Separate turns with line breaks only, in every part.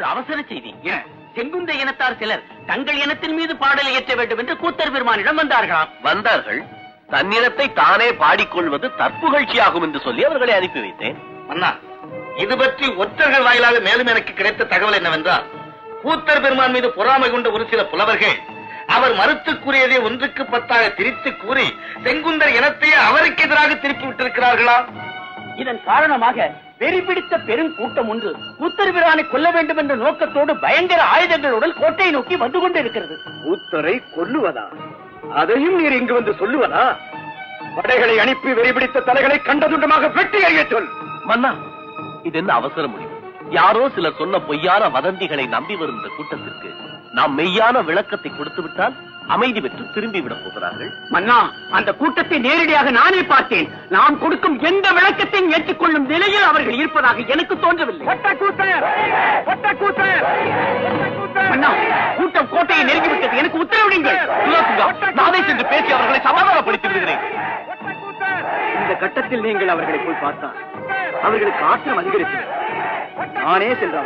ஒரு அவசர செய்தி செங்குந்த இனத்தார் சிலர் தங்கள் இனத்தின் மீது பாடல் இயற்ற வேண்டும் என்று கூத்தர் பெருமானிடம் வந்தார்களாம்
வந்தார்கள் தன்னிடத்தை தானே பாடிக்கொள்வது தற்புகழ்ச்சியாகும் என்று சொல்லி அவர்களை அனுப்பி வைத்தேன்
அண்ணா இது பற்றி ஒற்றர்கள் வாயிலாக மேலும் எனக்கு கிடைத்த தகவல் என்னவென்றால் கூத்தர் பெருமான் மீது பொறாமை கொண்ட ஒரு சில புலவர்கள் அவர் மறுத்து கூறியதை ஒன்றுக்கு பத்தாக திரித்து கூறி செங்குந்தர் இனத்தையே அவருக்கு எதிராக திருப்பி விட்டிருக்கிறார்களா
இதன் காரணமாக வெறி பிடித்த பெரும் கூட்டம் ஒன்று கூத்தர் பிரானை கொல்ல வேண்டும் என்ற நோக்கத்தோடு பயங்கர ஆயுதங்களுடன் கோட்டையை நோக்கி வந்து கொண்டிருக்கிறது
கூத்தரை கொல்லுவதா அதையும் நீர் இங்கு வந்து சொல்லுவதா படைகளை அனுப்பி வெறிபிடித்த தலைகளை கண்டதுண்டமாக வெட்டி எறிய சொல்
மன்னா இது என்ன அவசர முடிவு யாரோ சிலர் சொன்ன பொய்யான வதந்திகளை நம்பி வரும் இந்த கூட்டத்திற்கு நாம் மெய்யான விளக்கத்தை கொடுத்து விட்டால் அமைதி பெற்று திரும்பி விடப் போகிறார்கள்
மன்னா அந்த கூட்டத்தை நேரடியாக நானே பார்த்தேன் நாம் கொடுக்கும் எந்த விளக்கத்தையும் ஏற்றுக்கொள்ளும் நிலையில் அவர்கள் இருப்பதாக எனக்கு தோன்றவில்லை மன்னா கூட்டம் கோட்டையை நெருங்கிவிட்டது எனக்கு உத்தரவிடுங்கள்
குலோத்துங்கா, நானே சென்று பேசி அவர்களை சமாதானப்படுத்தி விடுகிறேன்
இந்த கட்டத்தில் நீங்கள் அவர்களை போய் பார்த்தால் அவர்களுக்கு ஆத்திரம் அதிகரித்து நானே சென்றான்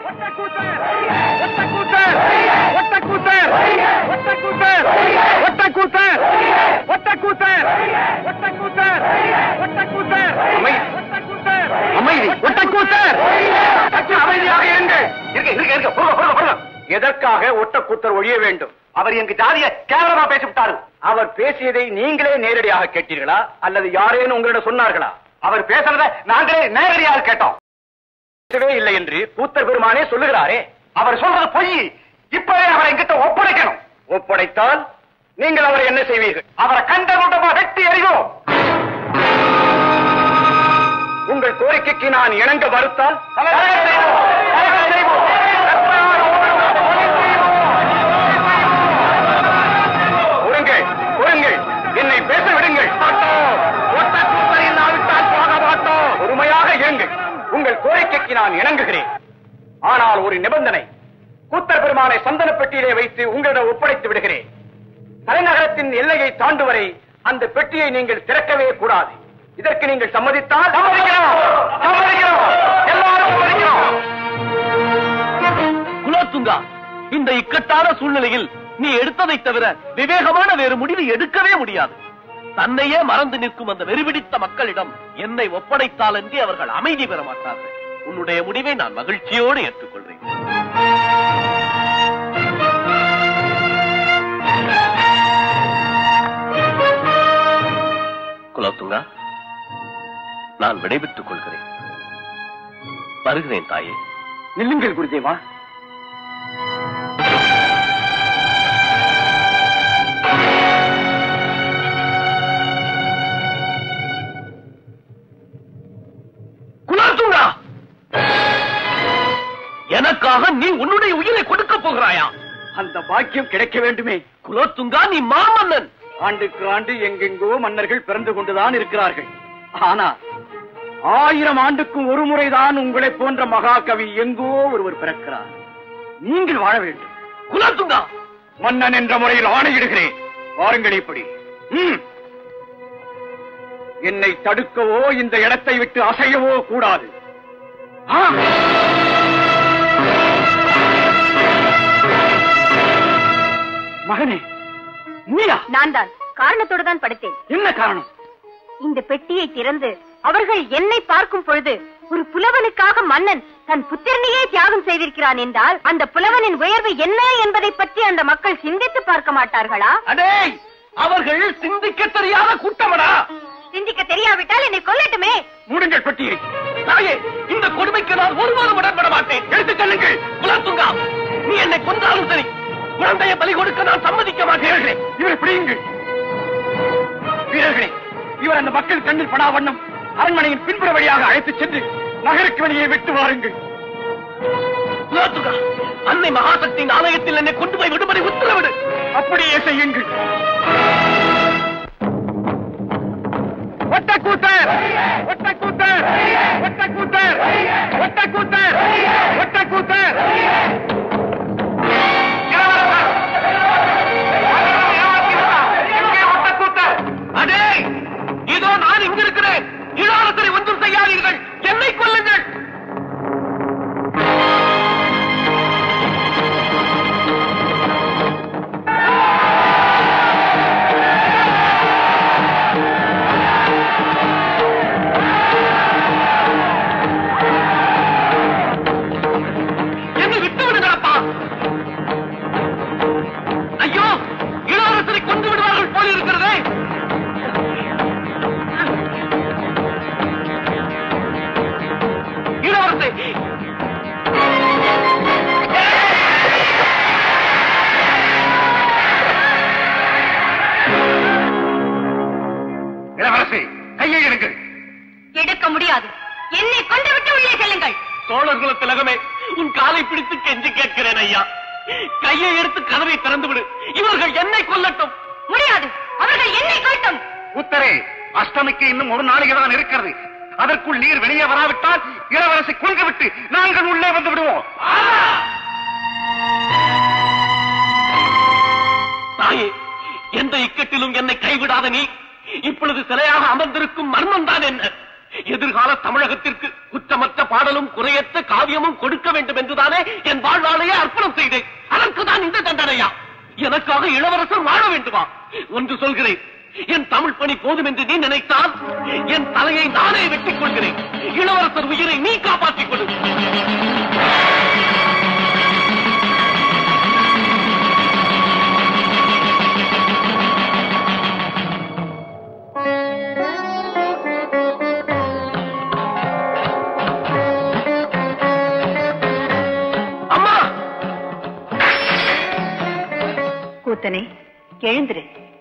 அமைதி ஒட்டக்கூத்தர் அமைதியாக இருங்கள் இருங்க இருங்க இருங்க போங்க போங்க போங்க எதற்காக ஒட்டக்கூத்தர் ஒழிய வேண்டும் அவர் எங்க ஜாதிய கேவலமா பேசிவிட்டாரு அவர் பேசியதை நீங்களே நேரடியாக கேட்டீர்களா அல்லது யாரேனும் உங்களிடம் சொன்னார்களா அவர் பேசுறத நாங்களே நேரடியாக கேட்டோம் பேசவே இல்லை என்று கூத்தர் பெருமானே சொல்லுகிறாரே அவர் சொல்றது பொய் இப்பவே அவரை எங்கிட்ட ஒப்படைக்கணும் ஒப்படைத்தால் நீங்கள் அவரை என்ன செய்வீர்கள் அவரை கண்ட கூட்டமா வெட்டி எறிவோம் உங்கள் கோரிக்கைக்கு நான் இணங்க மறுத்தால் கலகம் செய்வோம். கலகம் செய்வோம். ஒருங்கள் ஒருங்கள் என்னை பேச விடுங்கள் பொறுமையாக இருங்கள் உங்கள் கோரிக்கைக்கு நான் இணங்குகிறேன் ஆனால் ஒரு நிபந்தனை கூத்தர் பெருமானை சந்தன பெட்டியிலே வைத்து உங்களிடம் ஒப்படைத்து விடுகிறேன் தலைநகரத்தின் எல்லையை தாண்டும் வரை அந்த பெட்டியை நீங்கள் திறக்கவே கூடாது இதற்கு நீங்கள் சம்மதித்தால் சம்மதிக்கிறோம் சம்மதிக்கிறோம் எல்லாரும் சம்மதிக்கிறோம்
குலோத்துங்கா இந்த இக்கட்டான சூழ்நிலையில் நீ எடுத்ததை தவிர விவேகமான வேறு முடிவு எடுக்கவே முடியாது தன்னையே மறந்து நிற்கும் அந்த வெறிபிடித்த மக்களிடம் என்னை ஒப்படைத்தால் என்று அவர்கள் அமைதி பெற மாட்டார்கள் உன்னுடைய முடிவை நான் மகிழ்ச்சியோடு ஏற்றுக்கொள்கிறேன் குலோத்துங்கா நான் விடைபெற்றுக் கொள்கிறேன் வருகிறேன் தாயே
நில்லுங்கள் குருதேவா
குலோத்துங்கா எனக்காக நீ உன்னுடைய உயிரை கொடுக்க போகிறாயா
அந்த பாக்கியம் கிடைக்க வேண்டுமே
குலோத்துங்கா நீ மாமன்னன்
ஆண்டுக்கு ஆண்டு எங்கெங்கோ மன்னர்கள் பிறந்து கொண்டுதான் இருக்கிறார்கள் ஆனால் ஆயிரம் ஆண்டுக்கும் ஒரு முறைதான் உங்களை போன்ற மகாகவி எங்கோ ஒருவர் பிறக்கிறார் நீங்கள் வாழ வேண்டும்
குலோத்துங்கா
மன்னன் என்ற முறையில் ஆணையிடுகிறேன் வாருங்கள் இப்படி ம். என்னை தடுக்கவோ இந்த இடத்தை விட்டு அசையவோ கூடாது ஆ! மகனே நீயா
நான் தான் காரணத்தோடு தான் படுத்தேன்
என்ன காரணம்
இந்த பெட்டியை திறந்து அவர்கள் என்னை பார்க்கும் பொழுது ஒரு புலவனுக்காக மன்னன் தன் புத்திரனையே தியாகம் செய்திருக்கிறான் என்றால் அந்த புலவனின் உயர்வு என்ன என்பதை பற்றி அந்த மக்கள் சிந்தித்து பார்க்க மாட்டார்களா
அடே அவர்கள் சிந்திக்க தெரியாத கூட்டமடா
சிந்திக்க தெரியாவிட்டால் என்னை கொல்லட்டுமே
மூடுங்கள் பெட்டியை
தாயே இந்த கொடுமைக்கு நான் ஒருபோதும் உடன்பட மாட்டேன் எடுத்துச் செல்லுங்கள் குலத்துங்கா நீ என்னை கொன்றாலும் சரி குழந்தையை பலி கொடுக்க நான் சம்மதிக்க மாட்டேன்
இவரை பிடியுங்கள் வீரர்களே இவர் அந்த மக்கள் கண்ணில் படா வண்ணம் அரண்மனையின் பின்புற வழியாக அழைத்துச் சென்று நகருக்கு வெளியே விட்டு வாருங்கள்
குலத்துங்கா அன்னை மகாசக்தியின் ஆலயத்தில் என்னை கொண்டு போய் விடுபடி உத்தரவிடு
அப்படியே செய்யுங்கள் ஒட்டக்கூத்தர் ஒட்டக்கூத்தர் ஒட்டக்கூத்தர் ஒட்டக்கூத்தர் ஒட்டக்கூத்தர்
அடே இதோ நான் இங்க இருக்கிறேன் இளவரசரை ஒன்றும் செய்யாதீர்கள் என்னை கொல்லுங்கள்
இருக்க முடியாது என்னை கொன்றுவிட்டு உள்ளே செல்லுங்கள்
சோழர்குல திலகமே உன் காலை பிடித்து கெஞ்சி கேட்கிறேன் ஐயா கையை எடுத்து கதவை திறந்து விடு இவர்கள் என்னை கொல்லட்டும்
முடியாது அவர்கள் என்னை கொட்டும்
உத்தரே அஷ்டமிக்கு இன்னும் ஒரு நாளைக்கு தான் இருக்கிறது அதற்குள் நீர் வெளியே வராவிட்டால் இளவரசி கொண்டு விட்டு நாங்கள் உள்ளே வந்து விடுவோம்
தாயே எந்த இக்கட்டிலும் என்னை கைவிடாத நீ இப்பொழுது சிலையாக அமர்ந்திருக்கும் மர்மம் தான் என்ன எதிர்கால தமிழகத்திற்கு குற்றமற்ற பாடலும் குறையற்ற காவியமும் கொடுக்க வேண்டும் என்றுதானே என் வாழ்வாளையே அர்ப்பணம் செய்தேன் அதற்குதான் இந்த தண்டனையா எனக்காக இளவரசர் வாழ வேண்டுமா ஒன்று சொல்கிறேன் என் தமிழ் பணி போதும் என்று நீ நினைத்தால் என் தலையை நானே வெட்டிக் கொள்கிறேன் இளவரசர் உயிரை நீ காப்பாற்றிக் கொடு அம்மா
கூத்தனே எழுந்திரு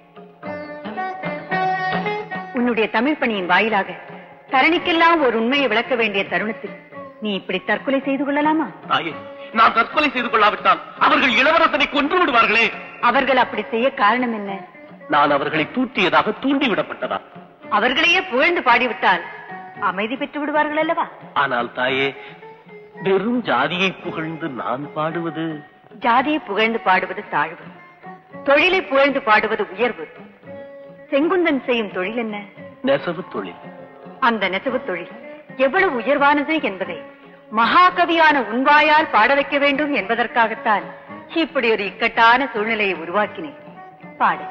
உன்னுடைய தமிழ் பணியின் வாயிலாக தரணிக்கெல்லாம் ஒரு உண்மையை விளக்க வேண்டிய தருணத்தில் நீ இப்படி தற்கொலை செய்து கொள்ளலாமா
தாயே நான் தற்கொலை செய்து கொள்ளாவிட்டால் அவர்கள் இளவரசனை கொன்று விடுவார்களே
அவர்கள் அப்படி செய்ய காரணம் என்ன
நான் அவர்களை தூற்றியதாக தூண்டிவிடப்பட்டதா
அவர்களையே புகழ்ந்து பாடிவிட்டால் அமைதி பெற்று விடுவார்கள் அல்லவா
ஆனால் தாயே வெறும் ஜாதியை புகழ்ந்து நான் பாடுவது
ஜாதியை புகழ்ந்து பாடுவது தாழ்வு தொழிலை புகழ்ந்து பாடுவது உயர்வு செங்குந்தன் செய்யும் தொழில் என்ன
நெசவு தொழில்
அந்த நெசவு தொழில் எவ்வளவு உயர்வானது என்பதை மகாகவியான உன்வாயால் பாட வைக்க வேண்டும் என்பதற்காகத்தான் இப்படி ஒரு இக்கட்டான சூழ்நிலையை உருவாக்கினேன் பாடு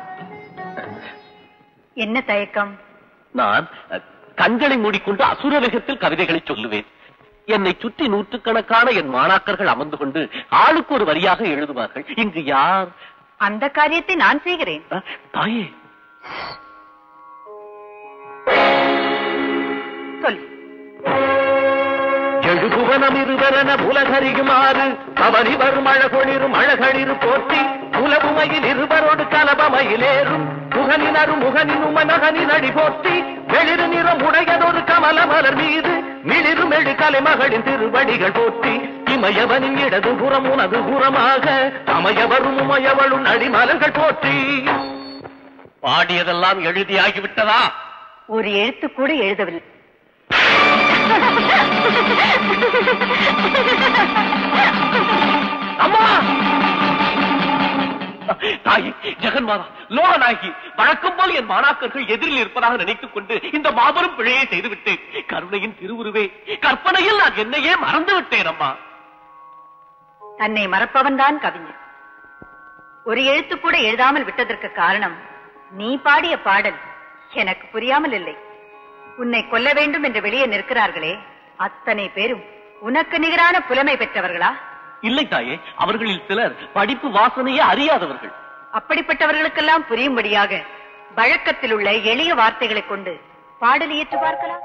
என்ன தயக்கம்
நான் அஹ், கண்களை மூடிக்கொண்டு அசுர வேகத்தில் கவிதைகளை சொல்லுவேன் என்னை சுற்றி நூற்றுக்கணக்கான என் மாணாக்கர்கள் அமர்ந்து கொண்டு ஆளுக்கு ஒரு வரியாக எழுதுவார்கள் இங்கு யார்
அந்த காரியத்தை நான் செய்கிறேன்
அஹ், தாயே
சொல்
எழுபுவனம் இருவரென உலகறியுமாறு அவனிவரும் அழகொளிரும் அழகளிரு போற்றி உலகுமையில் இருவரோடு கலபமையிலேறும் முகனினரும் முகனின் உமனகனின் அடி போற்றி வெளிரு நிறம் உடையதொரு கமல மலர் மீது மிளிரும் எழு கலைமகளின் திருவடிகள் போற்றி இமயவனின் இடது புறம் உனது புறமாக அமையவரும் உமையவளும் அடிமலர்கள் போற்றி பாடியதெல்லாம் எழுதியாகிவிட்டதா
ஒரு எழுத்து கூட எழுதவில்லை
அம்மா தாயி ஜெகன்மாதா லோகநாயகி வழக்கம் போல் என் மாணாக்கர்கள் எதிரில் இருப்பதாக நினைத்துக் கொண்டு இந்த மாபெரும் பிழையை செய்துவிட்டேன் கருணையின் திருவுருவே கற்பனையில் நான் என்னையே மறந்து விட்டேன் அம்மா
தன்னை மறப்பவன் தான் கவிஞன் ஒரு எழுத்து கூட எழுதாமல் விட்டதற்கு காரணம் நீ பாடிய பாடல் எனக்கு புரியாமல் இல்லை உன்னை கொல்ல வேண்டும் என்று வெளியே நிற்கிறார்களே அத்தனை பேரும் உனக்கு நிகரான புலமை பெற்றவர்களா
இல்லை தாயே அவர்களில் சிலர் படிப்பு வாசனையே அறியாதவர்கள்
அப்படிப்பட்டவர்களுக்கெல்லாம் புரியும்படியாக வழக்கத்தில் உள்ள எளிய வார்த்தைகளைக் கொண்டு பாடல் இயற்று பார்க்கலாம்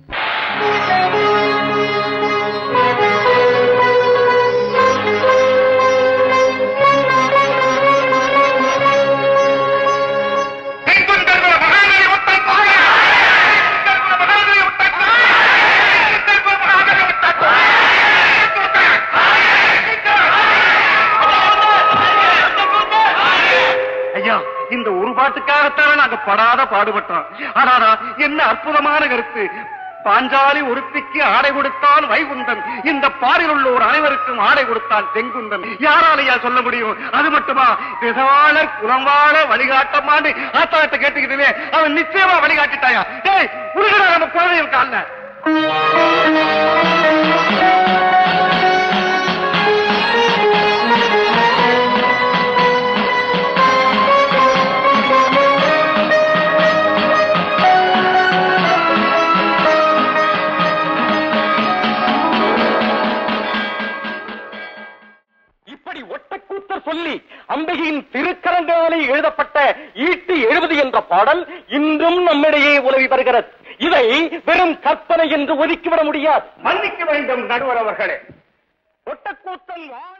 தென்குந்தர்குல மகாநதி ஒட்டப்பாக! தென்குந்தர்குல மகாநதி ஒட்டப்பாக! தென்குந்தர்குல மகாநதி ஒட்டப்பாக! ஐயா இந்த ஒரு பாட்டுக்காகத்தான் நாங்க படாத பாடுபட்டோம் ஆனாடா என்ன அற்புதமான கருத்து பாஞ்சாலி ஒருத்திக்கு ஆடை கொடுத்தான் வைகுந்தன் இந்த பாரில் உள்ளோர் அனைவருக்கும் ஆடை கொடுத்தான் செங்குந்தன் யாராலையா சொல்ல முடியும் அது மட்டுமா விதவாளர் குலம்வாழ வழிகாட்டமான்னு ஆத்தாயத்தை கேட்டுக்கிட்டே அவன் நிச்சயமா வழிகாட்டிட்டாயா டேய் உருகடா நம்ம குழந்தைகள் கால
இப்படி ஒட்டக்கூத்தர் சொல்லி அம்பிகையின் திருக்கரங்களாலே எழுதப்பட்ட ஈட்டி எழுபது என்ற பாடல் இன்றும் நம்மிடையே உலவி வருகிறது இதை வெறும் கற்பனை என்று ஒதுக்கிவிட முடியாது
மன்னிக்க வேண்டும் நடுவர் அவர்களே
ஒட்டக்கூத்தன்